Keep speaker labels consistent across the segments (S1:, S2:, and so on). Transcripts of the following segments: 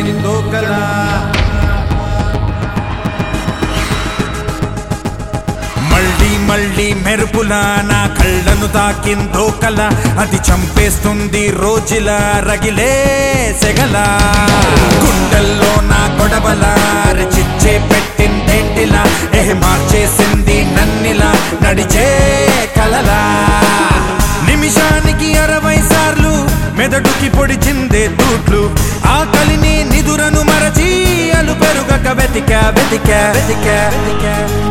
S1: తాకిందో కదా మళ్ళీ మళ్ళీ మెరుపులా నా కళ్ళను తాకిందో కల అది చంపేస్తుంది రోజులా రగిలే సెగల గుండెల్లో నా గొడవల చిచ్చే పెట్టిందేంటిలా ఏ మార్చేసింది నన్నిలా నడిచే కలలా నిమిషానికి అరవై సార్లు మెదడుకి పొడిచిందే తూట్లు ఆకలిని నిదురను మరచి అలు పెరుగక వెతిక వెతిక వెతిక వెతిక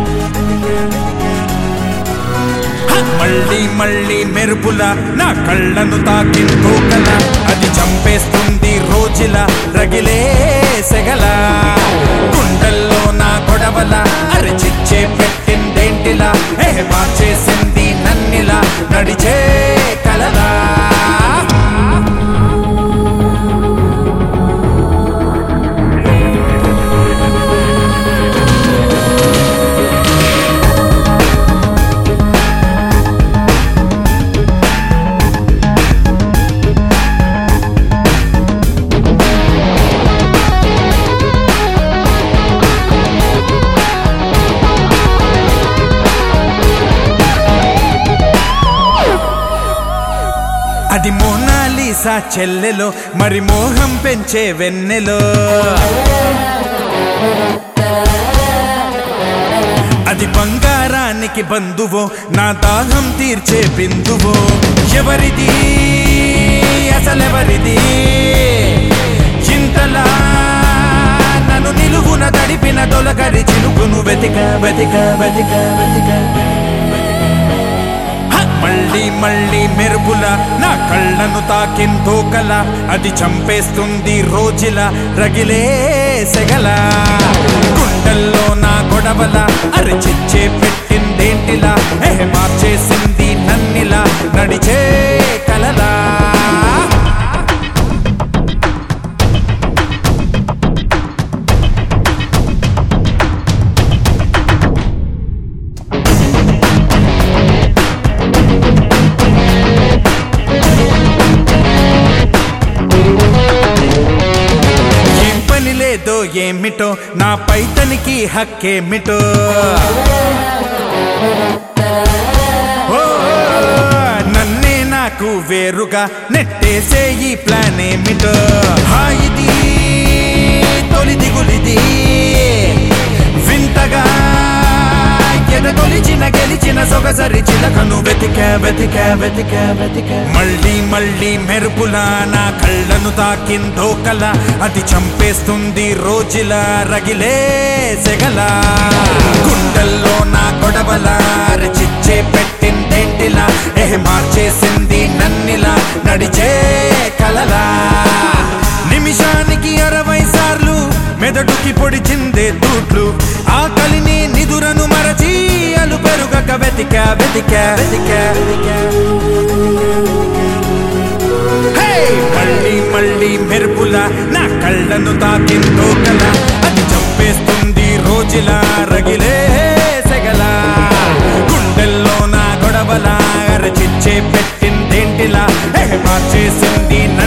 S1: మళ్ళీ మళ్ళీ మెరుపుల నా కళ్ళను తాకిందో కల అది చంపేస్తుంది రోజుల రగిలే సెగల గుండెల్లో నా గొడవల అరిచిచ్చే పెట్టిందేంటిలా ఏ మార్చేసింది నన్నిలా నడిచే కలలా అది మోనాలీసా చెల్లెలో మరి మోహం పెంచే వెన్నెలో అది బంగారానికి బంధువో నా దాహం తీర్చే బిందువో ఎవరిది అసలెవరిది చింతలా నన్ను నిలువున తడిపిన తొలకరి చినుకును వెతిక వెతిక వెతిక వెతిక హ! మళ్ళీ మళ్ళీ మెరుపుల నా కళ్ళను తాకిందో కల అది చంపేస్తుంది రోజుల రగిలే సెగల గుండెల్లో నా గొడవల అరిచిచ్చే పెట్టిందేంటిలా ఏ మార్చేసింది నన్నిలా నడిచే కలలా ఏం పని లేదో ఏమిటో నా పైతనికి హక్కేమిటో ఓ, నన్నే నాకు వేరుగా నెట్టేసే ఈ ప్లాన్ ఏమిటో హాయిది తొలి దిగులిది వింతగా ఎదగొలిచిన గెలిచిన సొగసరి చిలకను వెతిక వెతిక వెతిక వెతిక మళ్ళీ మళ్ళీ మెరుపులా నా కళ్ళను తాకిందో కల అది చంపేస్తుంది రోజుల రగిలే సెగల గుండెల్లో నా గొడవల చిచ్చే పెట్టిందేంటిలా ఏ మార్చేసింది నన్నిలా నడిచే కలలా నిమిషానికి అరవై సార్లు మెదడుకి పొడిచిందే తూట్లు ఆకలిని నిదురను మరచి అలు పెరుగక వెతిక వెతిక వెతిక హే! మళ్ళీ మళ్ళీ మెరుపుల నా కళ్ళను తాకిందో కల అది చంపేస్తుంది రోజుల రగిలే సెగల గుండెల్లో నా గొడవల అరచిచ్చే పెట్టిందేంటిలా ఏ మార్చేసింది